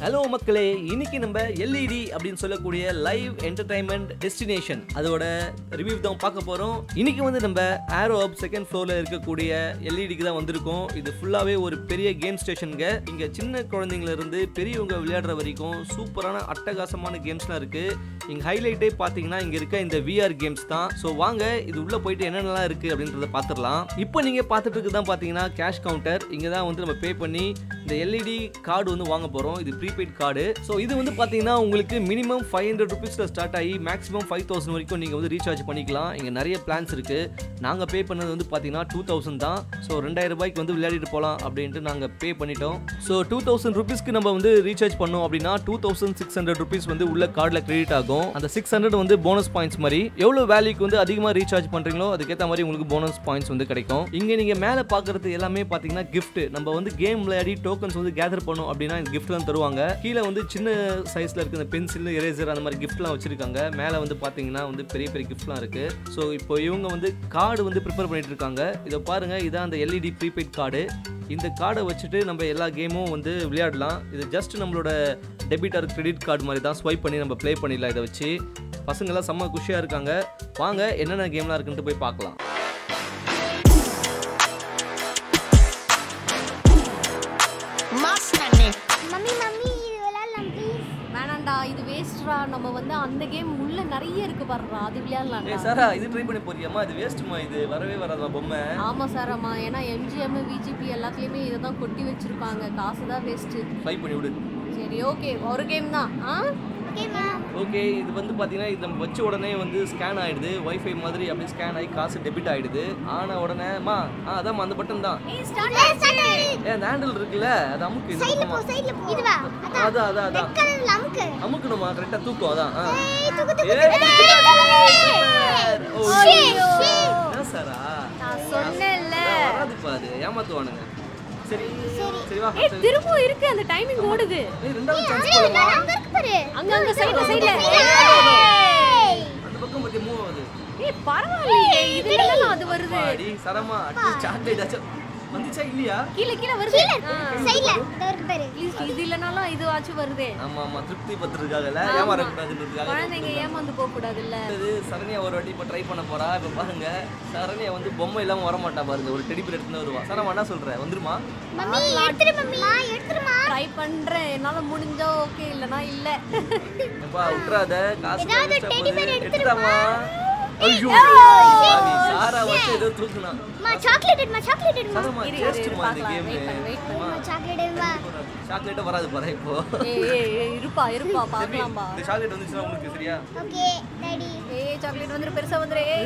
Hello மக்களே இன்னைக்கு நம்ம எல்இடி அப்படின்னு சொல்லக்கூடிய லைவ் என்டர்டைன்மெண்ட் டெஸ்டினேஷன் அதோட ரிவ்யூ தான் பார்க்க போறோம் இன்னைக்கு வந்து நம்ம ஆரோ அப் செகண்ட் ஃப்ளோர்ல இருக்கக்கூடிய எல்இடிக்கு தான் வந்திருக்கோம் இது ஃபுல்லாவே ஒரு பெரிய கேம் ஸ்டேஷனுங்க இங்க சின்ன குழந்தைங்கள இருந்து பெரியவங்க விளையாடுற வரைக்கும் சூப்பரான அட்டகாசமான கேம்ஸ்லாம் இருக்கு இங்க ஹைலைட்டே பார்த்தீங்கன்னா இங்க இருக்க இந்த விஆர் கேம்ஸ் தான் ஸோ வாங்க இது உள்ள போயிட்டு என்னென்னலாம் இருக்கு அப்படின்றத பார்த்துடலாம் இப்போ நீங்க பார்த்துட்டு இருக்கு தான் பார்த்தீங்கன்னா கேஷ் கவுண்டர் இங்க தான் வந்து நம்ம பே பண்ணி இந்த எல்இடி கார்டு வந்து வாங்க போறோம் இது ப்ரீபெய்ட் கார்டு ஸோ இது வந்து பார்த்தீங்கன்னா உங்களுக்கு மினிமம் ஃபைவ் ஹண்ட்ரட் ருபீஸில் ஸ்டார்ட் ஆகி மேக்ஸிமம் ஃபைவ் தௌசண்ட் வரைக்கும் நீங்கள் வந்து ரீசார்ஜ் பண்ணிக்கலாம் இங்கே நிறைய பிளான்ஸ் இருக்கு நாங்கள் பே பண்ணது வந்து பார்த்தீங்கன்னா டூ தௌசண்ட் தான் ஸோ ரெண்டாயிரம் ரூபாய்க்கு வந்து விளையாடிட்டு போகலாம் அப்படின்ட்டு நாங்கள் பே பண்ணிட்டோம் ஸோ டூ தௌசண்ட் ருபீஸ்க்கு நம்ம வந்து ரீசார்ஜ் பண்ணோம் அப்படின்னா two thousand six hundred rupees வந்து உள்ள கார்டில் கிரெடிட் ஆகும் அந்த சிக்ஸ் ஹண்ட்ரட் வந்து போனஸ் பாயிண்ட்ஸ் மாதிரி எவ்வளோ வேல்யூக்கு வந்து அதிகமாக ரீசார்ஜ் பண்ணுறீங்களோ அதுக்கேற்ற மாதிரி உங்களுக்கு போனஸ் பாயிண்ட்ஸ் வந்து கிடைக்கும் இங்கே நீங்கள் மேலே பார்க்குறது எல்லாமே பார்த்தீங்கன்னா gift நம்ம வந்து கேம் விளையாடி டோக்கன்ஸ் வந்து கேதர் பண்ணோம் அப்படின்னா இந்த கிஃப்ட்லாம் தருவாங்க கீழே வந்து சின்ன சைஸில் இருக்க இந்த பென்சில் எரேசர் அந்த மாதிரி கிஃப்ட்லாம் வச்சிருக்காங்க மேலே வந்து பார்த்தீங்கன்னா வந்து பெரிய பெரிய கிஃப்ட்லாம் இருக்கு ஸோ இப்போ இவங்க வந்து கார்டு வந்து ப்ரிப்பேர் பண்ணிட்டு இருக்காங்க இதை பாருங்க இதான் அந்த எல்இடி ப்ரீபெய்ட் கார்டு இந்த கார்டை வச்சுட்டு நம்ம எல்லா கேமும் வந்து விளையாடலாம் இது ஜஸ்ட் நம்மளோட டெபிட் ஆர் கிரெடிட் கார்டு மாதிரி தான் ஸ்வைப் பண்ணி நம்ம ப்ளே பண்ணிடலாம் இதை வச்சு பசங்களாம் செம்ம குஷியாக இருக்காங்க வாங்க என்னென்ன கேம்லாம் இருக்குன்ட்டு போய் பார்க்கலாம் மம்மி மம்மி இது விளையாடலாம் ப்ளீஸ் வேணாண்டா இது வேஸ்ட்ரா நம்ம வந்து அந்த கேம் உள்ள நிறைய இருக்கு பாருடா அது ஏ விளையாடலாம்டா சாரா இது ட்ரை பண்ணி போறியாம்மா இது வேஸ்ட்டுமா இது வரவே வராதா பொம்மை ஆமா சார் ஆமா ஏன்னா எம்ஜிஎம் விஜிபி எல்லாத்துலயுமே இதை தான் கொட்டி வச்சிருக்காங்க காசு தான் வேஸ்ட் ட்ரை பண்ணி விடு சரி ஓகே ஒரு கேம் தான் ஆ ஓகே மேம் ஓகே இது வந்து பார்த்தீங்கன்னா இது நம்ம வச்ச உடனே வந்து ஸ்கேன் ஆயிடுது வைஃபை மாதிரி அப்படியே ஸ்கேன் ஆகி காசு டெபிட் ஆயிடுது ஆன உடனே மா ஆ அதாம்மா அந்த பட்டன் தான் ஏய் ஸ்டார்ட் ஏ அந்த ஹேண்டில் இருக்குல்ல அது அமுக்கு இந்த சைடுல போ பக்கமா சைடுல போ இதுவா அதான் அதான் அதான் அதான் ரெட் கலர்ல அமுக்கு அமுக்கணுமா கரெக்டாக தூக்கும் அதான் ஆ ஏய் துக்கு துக்கு ஏய், துக்கு ஓ, ஐயோ என்ன சாரா நான் சொன்னேன்ல அதான் வராதுப்பா அது ஏமாத்துவானுங்க சரி சரி வா ஏய் திரும்ப இருக்கு அந்த டைமிங் ஓடுது ஏய், ரெண்டாவது சான்ஸ் அங்க போடலாமா அங்க இருக்கு பாரு அங்க அங்க சைடுல சைடுல ஏய் அந்த பக்கம் பத்தி மூவ் ஆகுது ஏய் பரவாயில்லையே இதுல அது வருது பாடி சரமா அட்லீஸ்ட் சாக்லேட் ஆச்சும் வந்துச்சா இல்லையா கீழே கீழே வருது ஆ. சைடுல இந்த இருக்கு பாரு Please, இது இல்லனாலும் இது ஆச்சு வருதே ஆமா ஆமா திருப்தி பத்திருக்காங்கல்ல ஏமாறக்கூடாதுன்றதுக்காக குழந்தைங்க ஏமாந்து போக கூடாதுல்ல இது சரண்யா ஒரு வாட்டி இப்போ ட்ரை பண்ண போறா இப்போ பாருங்க சரண்யா வந்து பொம்மை இல்லாம வர மாட்டா பாருங்க ஒரு டெடி பேர் எடுத்துன்னு வருவா சரமா என்ன சொல்ற வந்துருமா மம்மி எடுத்துரு மம்மி மா எடுத்துருமா ட்ரை பண்றேன் என்னால முடிஞ்சா ஓகே இல்லனா இல்ல எப்பா விட்டுறாத காசு ஏதாவது waste ஆ teddy bear போகுது. எடுத்துருமா? எடுத்துட்டாமா ஐயோ சாமி, சாரா வச்சு ஏதோ தூக்குனா மா சாக்லேட் எடுமா சாக்லேட் எடுமா சரமா இரு, இரு, இரு, டேஸ்ட்மா இந்த பார்க்கலாம். கேம் Wait பண்ணு, wait பண்ணு. சாக்லேட் எடுமா சாக்லேட்டே வராது பாரு இப்போ ஏய் ஏய் ஏய், இருப்பா இருப்பா செல்வி, பார்க்கலாம்பா இந்த சாக்லேட் வந்துச்சுன்னா உங்களுக்கு சரியா ஓகே டாடி ஏய் சாக்லேட் வந்துரு பெருசா வந்துரு ஏய்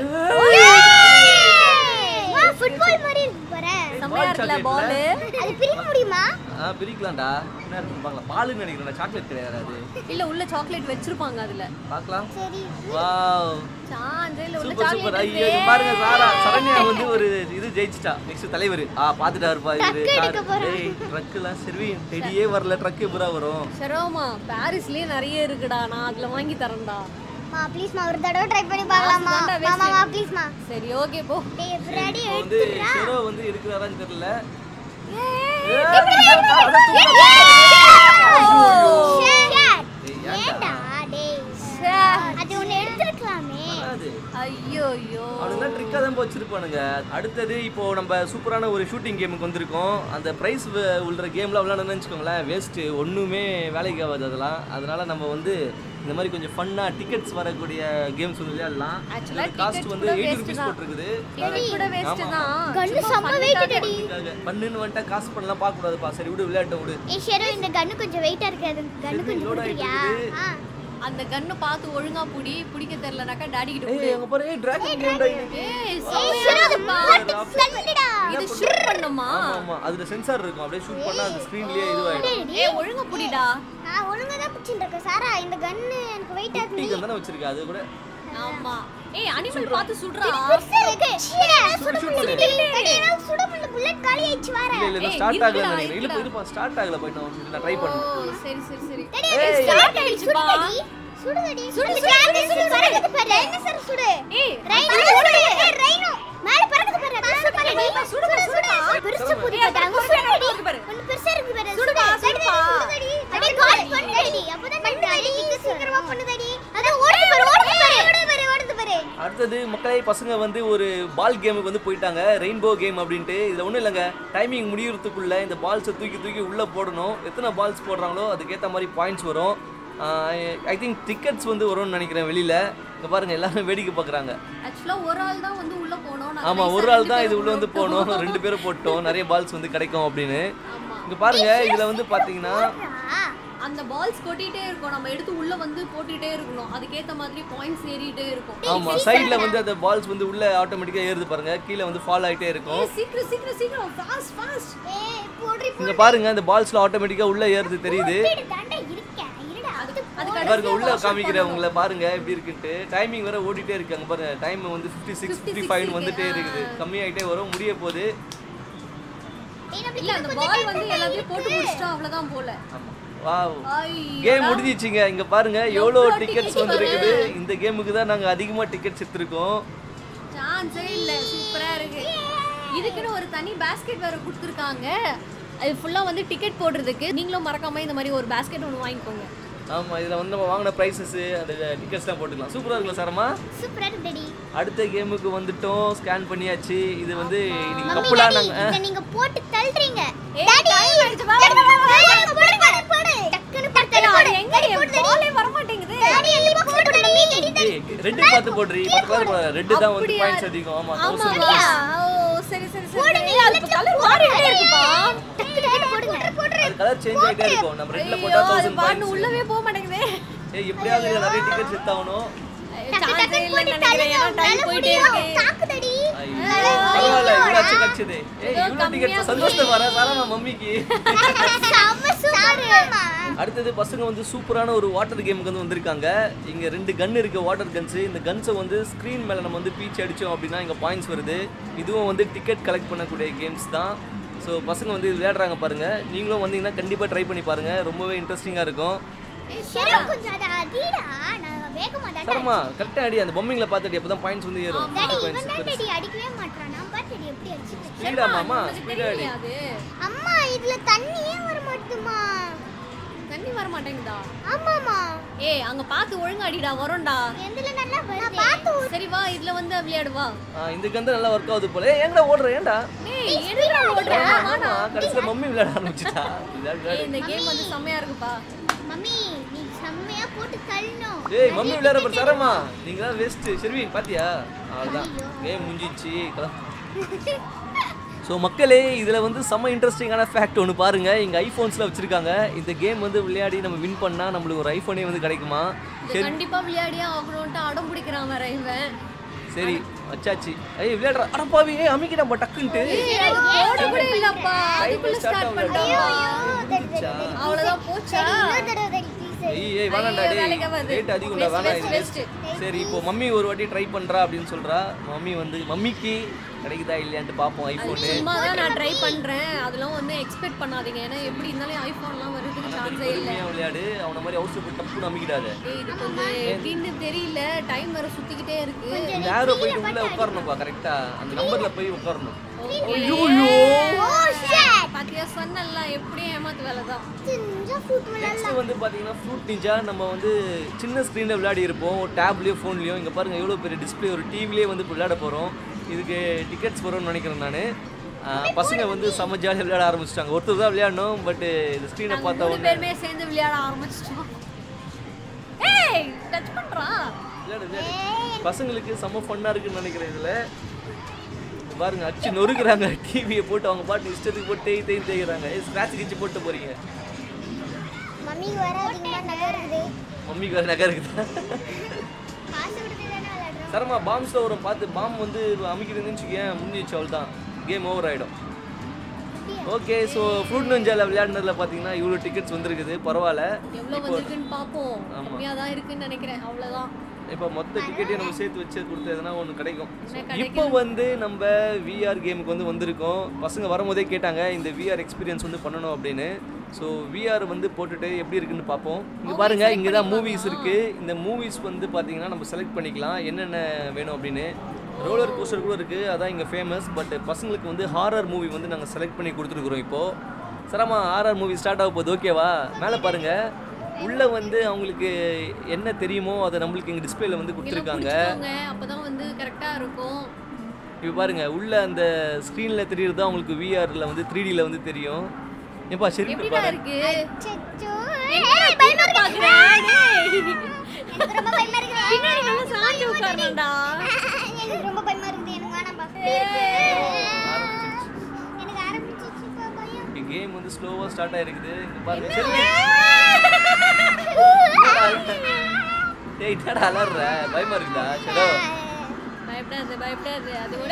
வா ஃபுட்பால் மாதிரி இருக்கு பாரு செம்மையா இருக்குல்ல பால் அது பிரிக்க முடியுமா ஆ பிரிக்கலாம்டா என்ன இருக்குன்னு பார்க்கலாம் பாலுன்னு நினைக்கிறேன் சாக்லேட் கிடையாது அது இல்ல உள்ள சாக்லேட் வச்சிருப்பாங்க அதுல பார்க்கலாம் சரி வாவ் சான்ஸ் இல்ல உள்ள சூப்பர் சூப்பர் சாக்லேட் ஐயோ இங்க பாருங்க சாரா சரண்யா வந்து ஒரு இது ஜெயிச்சிட்டா நெக்ஸ்ட் தலைவர் ஆ பாத்துட்டாருப்பா இவரு Truck எடுக்க போறா. ஏய் ட்ரக்லாம் சரி டெடியே வரல ட்ரக் எப்பரா வரும் சரோமா பாரிஸ்லயே நிறைய இருக்குடா நான் அதுல வாங்கி தரேன்டா மா ப்ளீஸ் மா ஒரு தடவை ட்ரை பண்ணி பார்க்கலாமா காசு தான்டா மாமா waste. மா ப்ளீஸ் மா சரி ஓகே போ டேய் ரெடி இப்போ வந்து ஷெரோ வந்து எடுக்கிறாரான்னு தெரியல ஏய், ஏண்டா டேய் ச்சே. அது ஒன்னு எடுத்துருக்கலாமே வராது. ஐயோ ஐயோ அவனுங்களாம் ட்ரிக்காக தான் வச்சிருப்பானுங்க அடுத்தது இப்போ நம்ம சூப்பரான ஒரு ஷூட்டிங் கேமுக்கு வந்திருக்கோம் அந்த ப்ரைஸ் உள்ள கேம்லாம் விளையாடணும்னு வச்சுக்கோங்களேன் வேஸ்ட்டு ஒன்றுமே வேலைக்கு ஆகாது அதெல்லாம் அதனால நம்ம வந்து இந்த மாதிரி கொஞ்சம் ஃபன்னாக டிக்கெட்ஸ் வரக்கூடிய கேம்ஸ் வந்து விளையாடலாம் Actually, காஸ்ட் tickets வந்து கூட எயிட்டி waste ருபீஸ் தான். போட்டிருக்குது டிக்கெட் கூட வேஸ்ட் ஆமா, தான் கண்ணு சும்மா செம்ம fun weight க்காக. டடி. அதுக்காக பண்ணுன்னு வந்துட்டா காசு பண்ணலாம் பார்க்கக்கூடாதுப்பா சரி விடு விளையாட்ட விடு ஏய் ஷெரோ இந்த கன்னு கொஞ்சம் வெயிட்டா இருக்கு அது கன்னு சரி, கொஞ்சம் load ஆயிட்டு கொடுக்குறியா இருக்குது. ஆ அந்த கன்னு பார்த்து ஒழுங்கா புடி பிடிக்க தெரியலனாக்கா டாடி கிட்ட ஏய் கொடு அங்க பாரு ஏய் டிராகன் கேம்டா இது ஏய் ஏய் செம்மையா ஷெரோ அது இருக்குப்பா. கன்னுடா இது ஷூட் பண்ணுமா ஆமா ஆமா அதுல சென்சார் இருக்கும் அப்படியே ஷூட் பண்ணா அந்த ஸ்கிரீன்லயே இதுவாயிடும் ஏய் ஒழுங்கா புடிடா நான் ஒழுங்கா தான் பிடிச்சிட்டு இருக்கேன் சாரா இந்த கன்னு எனக்கு வெயிட்டா இருக்கு டீ தானே வச்சிருக்க அது கூட ஆமா ஏய் அனிமல் பார்த்து சுடுறா பெருசா இருக்கு சுட shoot முடியல பண்ணு. டேய் என்னால சுட முடியல புல்லட் காலி ஆயிடுச்சு வார இல்ல இல்ல ஏய், ஸ்டார்ட் ஆகல இருக்குடா, நினைக்கிறேன் இல்ல இருக்குடா. இருப்பா ஸ்டார்ட் ஆகல போயிட்டோம் நான் ட்ரை ஓ பண்ணேன் சரி சரி சரி டேய் ஏய். அது ஸ்டார்ட் ஆயிடுச்சு சுடுப்பா. சுடுடி சுடுடி சுடு, சுடு சுடு, சுடு சுடு, பறக்குது பாரு டைனோசர் சுடு ஏய் ரைனோ சுடு ஏய் ரைனோ மேல பறக்குது பாரு பெருசா பாரு சுடுப்பா, சுடுப்பா, சுடுப்பா. பெருசா போகுது ஏய், பாரு அங்க அது சுடுடி இருக்கு பாரு. ஒன்னு பெருசா இருக்கு பாரு சுடுப்பா, சுடு. சுடுப்பா. சுடுடி அப்படியே கால் அடுத்தது மக்களே பசங்க வந்து ஒரு பால் கேமுக்கு வந்து போயிட்டாங்க ரெயின்போ கேம் அப்படின்ட்டு இதில் ஒன்றும் இல்லைங்க டைமிங் முடியறதுக்குள்ள இந்த பால்ஸை தூக்கி தூக்கி உள்ளே போடணும் எத்தனை பால்ஸ் போடுறாங்களோ அதுக்கேற்ற மாதிரி பாயிண்ட்ஸ் வரும் ஐ திங்க் டிக்கெட்ஸ் வந்து வரும்னு நினைக்கிறேன் வெளியில் இங்கே பாருங்க எல்லாரும் வேடிக்கை பார்க்குறாங்க ஆக்சுவலா ஒரு ஆள் தான் வந்து உள்ள போனோம் நாங்க ஆமாம் nice ஒரு ஆ ஆள் ரெண்டு தான் பேர் இது உள்ள வந்து போட்டோம். போகணும் ரெண்டு பேரும் போட்டோம் நிறைய பால்ஸ் வந்து கிடைக்கும் அப்படின்னு ஆமா இங்கே பாருங்க இதில் வந்து பார்த்தீங்கன்னா அந்த பால்ஸ் கொட்டிட்டே இருக்கும் நம்ம எடுத்து உள்ள வந்து போட்டுட்டே இருக்கணும் அதுக்கேத்த மாதிரி பாயிண்ட்ஸ் ஏறிட்டே இருக்கும் ஆமாம் சைடில் வந்து அந்த பால்ஸ் வந்து உள்ளே ஆட்டோமேட்டிக்காக ஏறுது பாருங்க கீழே வந்து ஃபால் ஆகிட்டே இருக்கும் ஏய், சீக்கிரம் சீக்கிரம் சீக்கிரம் ஃபாஸ்ட் ஃபாஸ்ட் ஏய் போடுறி இங்க பாருங்க அந்த பால்ஸ்ல ஆட்டோமேட்டிக்கா உள்ள ஏறுது தெரியுது போடு தாண்டா இருக்கேன் இருடா அது அது பாருங்க உள்ள கடைசியா காமிக்கிறேன் உங்களை பாருங்க எப்படி இருக்குன்ட்டு டைமிங் வேற ஓடிட்டே இருக்கு அங்க பாருங்க டைம் வந்து 56 சிக்ஸ் ஃபிஃப்டி ஃபைவ் வந்துட்டே இருக்குது கம்மியாயிட்டே வரும் முடிய போகுது ஏய் நம்மளுக்கு இல்ல அந்த பால் வந்து எல்லாத்தையும் போட்டு முடிச்சிட்டோம் அவ்வளவுதான் போல வாவ் ஐயோ. கேம் முடிஞ்சிச்சுங்க இங்க பாருங்க எவ்வளோ எவ்வளவு டிக்கெட்ஸ் tickets வந்து இருக்குது இந்த கேமுக்கு தான் நாங்க அதிகமா டிக்கெட்ஸ் எடுத்திருக்கோம் சான்ஸே இல்ல சூப்பரா இருக்கு இதுக்குன்னு ஒரு தனி பேஸ்கெட் வேற கொடுத்துருக்காங்க அது ஃபுல்லா வந்து டிக்கெட் போடுறதுக்கு நீங்களும் மறக்காம இந்த மாதிரி ஒரு பேஸ்கெட் ஒன்று வாங்கிக்கோங்க ஆமா இதுல வந்து நம்ம வாங்கின ப்ரைஸஸ் அந்த டிக்கெட்ஸ்லாம் போட்டுக்கலாம் சூப்பரா இருக்குல்ல சாரமா சூப்பரா இருக்குடி அடுத்த கேமுக்கு வந்துட்டோம் ஸ்கேன் பண்ணியாச்சு இது வந்து இன்னைக்கு மம்மி கப்பலா டாடி நாங்க இத நீங்க போட்டு தள்ளுறீங்க ஏய், டாடி time ஆயிடுச்சு, வா, டாடி, வா, வா, டாடி, போடு போடு போடு டக்குனு போட்டு தள்ளு, அது போடு. எங்க டாடி, என் போடு, டாடி. பாலே வர மாட்டேங்குது டாடி, அந்த box ல போடு, மம்மி, டாடி, டாடி. ஏய் ரெண்டு பார்த்து போடுறீ பக்கத்துல ரெண்டு தான் வந்து அப்படியா? பாயிண்ட்ஸ் அதிகம் ஆமா ஆமா தௌசண்ட் ஓ சரி சரி சரி போடுங்க, இல்ல, அது கலர் மாறிட்டே இருக்குப்பா டக்கு, டக்குனு போடுங்க. அது கலர் சேஞ்ச் ஆகிட்டே இருக்கும் நம்ம ரெண்டுல போட்டா ஐயோ, அது தௌசண்ட் பாட்டு பாயிண்ட்ஸ் உள்ளவே போக மாட்டேங்குதே ஏய் எப்படியாவது இதுல நிறைய டிக்கெட்ஸ் எடுத்தாகணும் டக்கு, சான்ஸே டக்குன்னு இல்லைன்னு போட்டு நினைக்கிறேன் ஏன்னா தள்ளுங்க, டைம் உங்களால போயிட்டே முடியும். இருக்கு தாக்குதடி. ஐயோ, பரவாயில்ல இவ்வளோ கிடைச்சது ஏய் ஏதோ இவ்வளோ கம்மியா டிக்கெட் சந்தோஷம் வர சாரமா மம்மிக்கு செம்ம சூப்பரு. அடுத்தது பசங்க வந்து சூப்பரான ஒரு வாட்டர் கேமுக்கு வந்து வந்திருக்காங்க இங்க ரெண்டு கன் இருக்கு வாட்டர் கன்ஸ் இந்த கன்ஸை வந்து ஸ்க்ரீன் மேல நம்ம வந்து பீச் அடிச்சோம் அப்படின்னா இங்க பாயிண்ட்ஸ் வருது இதுவும் வந்து டிக்கெட் கலெக்ட் பண்ணக்கூடிய கேம்ஸ் தான் ஸோ பசங்க வந்து இது விளையாடுறாங்க பாருங்க நீங்களும் வந்தீங்கன்னா கண்டிப்பா ட்ரை பண்ணி பாருங்க ரொம்பவே இன்ட்ரெஸ்டிங்கா இருக்கும் சரி, கொஞ்சம் அதை அடிடா. நான் வேகமா தாண்டா சரமா கரெக்டாக அடி அந்த பொம்மைங்களை பார்த்துட்டு அப்போ தான் பாயிண்ட்ஸ் வந்து ஏறும் டாடி, பாயிண்ட்ஸ் இவன் தான் டாடி அடிக்கவே மாட்றான். நான் பாத்துடி எப்படி அடிச்சிட்டேன். ஸ்பீடா மாமா உனக்கு ஸ்பீடா அடி தெரியலையா அது அம்மா இதுல தண்ணியே வர மாட்டுமா தண்ணி வர மாட்டேங்குதா ஆமாமா ஏய் அங்க பார்த்து ஒழுங்கா அடிடா வரும்டா எதுல நல்லா வருது நான் பார்த்து சரி வா இதுல வந்து விளையாடு வா ஆ, இந்த கந்து நல்லா ஒர்க் ஆகுது போல ஏய் எங்கடா ஓடுற ஏன்டா டேய் என்னடா ஓடுற ஆமா கடைசியில் மம்மி விளையாட ஆரம்பிச்சிட்டா விளையாடு, ஏய் விளையாடு. இந்த கேம் வந்து செம்மையா இருக்குப்பா மம்மி நீ செம்மையா போட்டு தள்ளணும் ஏய் மம்மி விளையாட போற தரமா நீங்க தான் வேஸ்ட் ஷெர்வின் பாத்தியா அவ்வளவுதான் கேம் முடிஞ்சிச்சு ஸோ மக்களே இதில் வந்து செம்ம இன்ட்ரெஸ்டிங்கான ஃபேக்ட் ஒன்று பாருங்க இங்கே ஐஃபோன்ஸில் வச்சுருக்காங்க இந்த கேம் வந்து விளையாடி நம்ம வின் பண்ணால் நம்மளுக்கு ஒரு ஐஃபோனே வந்து கிடைக்குமா இது கண்டிப்பா விளையாடியே ஆகணும்ட்டு அடம் பிடிக்கிறான் வேற இவன் சரி வச்சாச்சு ஐய் விளையாடுற அடப்பாவி ஏய் அமைக்கிட்டா டக்குன்ட்டு ஏய், அது போட கூட இல்லப்பா அதுக்குள்ள start ஸ்டார்ட் ஆகல. பண்ணிட்டான் அவ்வளவுதான் போச்சா இன்னொரு தடவை தடி ப்ளீஸ் ஏய் ஏய் வேணாம்டா ஐயோ, டேய் வேலைக்கு ஆகாது. ரேட் அதிகம்டா Waste, வேணாம் இது waste, waste. சரி இப்போ மம்மி ஒரு வாட்டி ட்ரை பண்றா அப்படின்னு சொல்றா மம்மி வந்து மம்மிக்கு கிடைக்குதா இல்லையான்ட்டு பார்ப்போம் ஐஃபோனு சும்மா தான் நான் ட்ரை பண்றேன் அதெல்லாம் வந்து எக்ஸ்பெக்ட் பண்ணாதீங்க ஏன்னா எப்படி இருந்தாலும் ஐபோன்லாம் வருதுக்கு சான்ஸே இல்ல பொறுமையா விளையாடு அவன மாதிரி அவசரம் போட்டு டப்புன்னு அமைக்கிடாத ஏய், இது கொஞ்சம் எப்படின்னு தெரியல டைம் வேற சுத்திக்கிட்டே இருக்கு இந்த ஆரோ போயிட்டு உள்ள உட்காரணும்ப்பா கரெக்டா அந்த நம்பர்ல போய் உட்காரணும் ஓ ஷட் பாத்தியா சொன்னல எப்படியும் ஏமாத்து வேலை தான் சின்ன ஃபுட் நெக்ஸ்ட் வந்து பாத்தீங்கன்னா ஃப்ரூட் நிஞ்சா நம்ம வந்து சின்ன ஸ்க்ரீனில் விளையாடி இருப்போம் டேப்லேயோ ஃபோன்லேயோ இங்கே பாருங்க எவ்வளோ பெரிய டிஸ்ப்ளே ஒரு டிவிலே வந்து இப்ப விளையாட போகிறோம் இதுக்கு டிக்கெட்ஸ் வரும்னு நினைக்கிறேன் நான் பசங்க வந்து செம்ம ஜாலியாக விளையாட ஆரம்பிச்சிட்டாங்க ஒருத்தர் தான் விளையாடணும் பட் இந்த ஸ்க்ரீனை நாங்க பார்த்த மூணு உடனே பேருமே சேர்ந்து விளையாட ஆரம்பிச்சிட்டோம் ஏய் டச் பண்றான் விளையாடு விளையாடு பசங்களுக்கு செம்ம ஃபன்னாக இருக்குன்னு நினைக்கிறேன் இதில் பாருங்க அடிச்சு நொறுக்குறாங்க டிவியை போட்டு அவங்க பாட்டு இஷ்டத்துக்கு போட்டு தேய் தேய் தேய்கிறாங்க ஸ்க்ராட்ச் கிச்சு போட்டு போறீங்க மம்மி வர அதிகமா நகருது மம்மிக்கு வேறு நகை இருக்குதா காசு கொடுத்து தானே விளையாடுறோம் சரமா பாம்ஸில் வரும் பார்த்து பாம் வந்து அமைக்கிறதுன்னு வச்சுக்கேன் முடிஞ்சிச்சு அவள் தான் கேம் ஓவர் ஆகிடும் ஓகே ஸோ ஃப்ரூட் நஞ்சால விளையாடுனதுல பார்த்தீங்கன்னா இவ்வளோ டிக்கெட்ஸ் வந்திருக்குது பரவாயில்ல எவ்வளவு வந்திருக்குன்னு பாப்போம் கம்மியா தான் இருக்குன்னு நினைக்கிறேன் அவ்வளவுதான் இப்போ மொத்த டிக்கெட்டையும் நம்ம சேர்த்து வச்சு கொடுத்து எதனா ஒன்று கிடைக்கும் என்ன இப்போ வந்து நம்ம விஆர் கேமுக்கு வந்து வந்திருக்கோம் பசங்க வரும்போதே கேட்டாங்க இந்த விஆர் எக்ஸ்பீரியன்ஸ் வந்து பண்ணணும் அப்படின்னு ஸோ விஆர் வந்து போட்டுட்டு எப்படி இருக்குன்னு பார்ப்போம் இங்கே பாருங்க இங்கே தான் மூவிஸ் இருக்கு இந்த மூவிஸ் வந்து பார்த்தீங்கன்னா நம்ம செலக்ட் பண்ணிக்கலாம் என்னென்ன வேணும் அப்படின்னு ரோலர் கோஸ்டர் கூட இருக்கு அதான் இங்கே ஃபேமஸ் பட் பசங்களுக்கு வந்து ஹாரர் மூவி வந்து நாங்கள் செலக்ட் பண்ணி கொடுத்துருக்குறோம் இப்போ சரமா ஹாரர் மூவி ஸ்டார்ட் ஆக போகுது ஓகேவா மேலே பாருங்க உள்ள வந்து அவங்களுக்கு என்ன தெரியுமோ அதை நம்மளுக்கு இங்கே டிஸ்பிளேல வந்து கொடுத்துருக்காங்க கொடுத்துருக்காங்க அப்பதான் வந்து கரெக்டா இருக்கும் இப்போ பாருங்க உள்ள அந்த ஸ்க்ரீனில் தெரியறது தான் உங்களுக்கு விஆரில் வந்து த்ரீ டியில் வந்து தெரியும் ஏப்பா சரி எப்படிடா பாரு இருக்கு அச்சச்சோ. பயமா பாக்குறேன் எனக்கு ரொம்ப பயமா இருக்கு பின்னாடி நல்லா சாஞ்சு உட்காரணும்டா எனக்கு ரொம்ப பயமா இருக்குது எனக்கு வேணாம்பா எனக்கு ஆரம்பிச்சிச்சுப்பா பயம் கேம் வந்து ஸ்லோவாக ஸ்டார்ட் ஆயிருக்குது இங்க பாருங்க சரி டேய் என்னடா அலற பயமா இருக்குதா சரோ பயப்படாத பயப்படாத அது கூட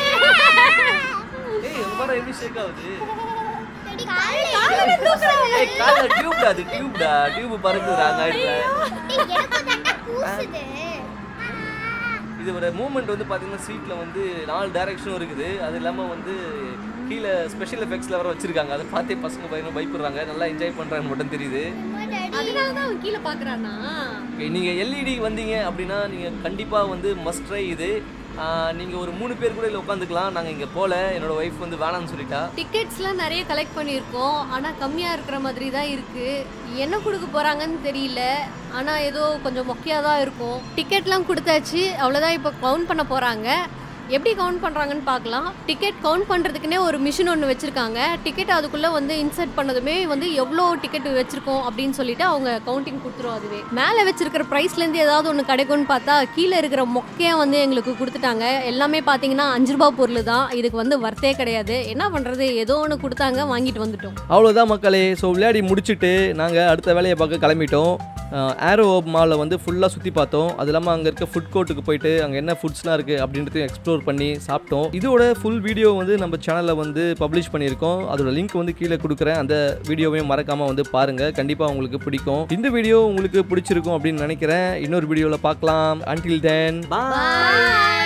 ஏய் உங்க பாரு எப்படி ஷேக் ஆகுது டேடி, கால்ல ஏய் கால்ல டியூப்டா அது டியூப்டா டியூப் பறக்குதுடா அங்க ஆயிடுல டேய், எனக்கும் தாண்டா கூசுது இது ஒரு மூமெண்ட் வந்து பாத்தீங்கன்னா சீட்ல வந்து நாலு டைரக்ஷனும் இருக்குது அது இல்லாம வந்து கீழே ஸ்பெஷல் எஃபெக்ட்ஸ்ல வர வச்சிருக்காங்க அதை பார்த்தே பசங்க பயங்கர பயப்படுறாங்க நல்லா என்ஜாய் பண்றாங்க மட்டும் தெரியுது அதனால தான் அவன் கீழே பாக்குறானா Okay, நீங்க எல்இடி வந்தீங்க அப்படின்னா நீங்க கண்டிப்பா வந்து மஸ்ட் ட்ரை இது ஆஹ், நீங்க ஒரு மூணு பேர் கூட இதில் உட்காந்துக்கலாம் நாங்க இங்க போல என்னோட ஒய்ஃப் வந்து வேணாம்னு சொல்லிட்டா டிக்கெட்ஸ்லாம் நிறைய கலெக்ட் பண்ணியிருக்கோம் ஆனால் கம்மியாக இருக்கிற மாதிரி தான் இருக்குது என்ன கொடுக்க போகிறாங்கன்னு தெரியல ஆனால் ஏதோ கொஞ்சம் மொக்கையாக தான் இருக்கும் டிக்கெட்லாம் கொடுத்தாச்சு அவ்வளோதான் இப்போ கவுண்ட் பண்ண போகிறாங்க எப்படி கவுண்ட் பண்ணுறாங்கன்னு பார்க்கலாம் டிக்கெட் கவுண்ட் பண்ணுறதுக்குனே ஒரு மிஷின் ஒன்று வச்சுருக்காங்க டிக்கெட் அதுக்குள்ளே வந்து இன்சர்ட் பண்ணதுமே வந்து எவ்வளோ டிக்கெட் வச்சுருக்கோம் அப்படின்னு சொல்லிட்டு அவங்க கவுண்டிங் கொடுத்துரும் அதுவே மேலே வச்சிருக்கிற ப்ரைஸ்லேருந்து ஏதாவது ஒன்று கிடைக்கும்னு பார்த்தா கீழே இருக்கிற மொக்கையாக வந்து எங்களுக்கு கொடுத்துட்டாங்க எல்லாமே பார்த்தீங்கன்னா அஞ்சு ரூபா பொருள் தான் இதுக்கு வந்து வர்த்தே கிடையாது என்ன பண்ணுறது ஏதோ ஒன்று கொடுத்தாங்க வாங்கிட்டு வந்துட்டோம் அவ்வளோதான் மக்களே ஸோ விளையாடி முடிச்சுட்டு நாங்கள் அடுத்த வேலையை பார்க்க கிளம்பிட்டோம் ஏரோ மாலில் வந்து ஃபுல்லாக சுற்றி பார்த்தோம் அது இல்லாமல் அங்கே இருக்க ஃபுட் கோர்ட்டுக்கு போயிட்டு அங்கே என்ன ஃபுட்ஸ்லாம் இருக்குது அப்படின்றதையும் எக்ஸ்ப்ளோர் பண்ணி சாப்பிட்டோம் இதோட ஃபுல் வீடியோ வந்து நம்ம சேனலில் வந்து பப்ளிஷ் பண்ணியிருக்கோம் அதோட லிங்க் வந்து கீழே கொடுக்குறேன் அந்த வீடியோவையும் மறக்காமல் வந்து பாருங்கள் கண்டிப்பாக உங்களுக்கு பிடிக்கும் இந்த வீடியோ உங்களுக்கு பிடிச்சிருக்கும் அப்படின்னு நினைக்கிறேன் இன்னொரு வீடியோவில் பார்க்கலாம் அன்டில் தென் பாய்